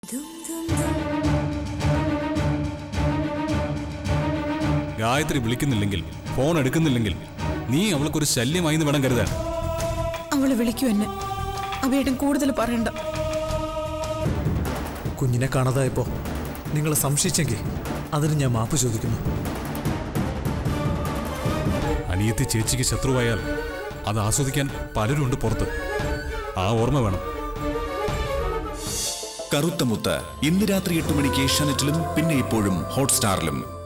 Gayathri വിളിക്കുന്നില്ലെങ്കിൽ phone എടുക്കുന്നില്ലെങ്കിൽ നീ അവൾക്കൊരു ശല്യമായി എന്ന് വേണം കരുതാൻ അവള് വിളിക്കൂ എന്നെ അവയേട്ടും കൂടുതൽ പറയണ്ട കുഞ്ഞിനെ കാണാതായപ്പോ നിങ്ങളെ സംശയിച്ചെങ്കിൽ അതിന് ഞാൻ മാപ്പ് ചോദിക്കുന്നു അനിയത്തി ചേച്ചിക്ക് ശത്രുവായാൽ അത് ആസ്വദിക്കാൻ പലരും ഉണ്ട് പുറത്ത് ആ ഓർമ്മ വേണം കറുത്ത മുത്ത് ഇന്ന് രാത്രി എട്ട് മണിക്ക് ഏഷ്യാനെറ്റിലും പിന്നെ ഇപ്പോഴും ഹോട്ട്സ്റ്റാറിലും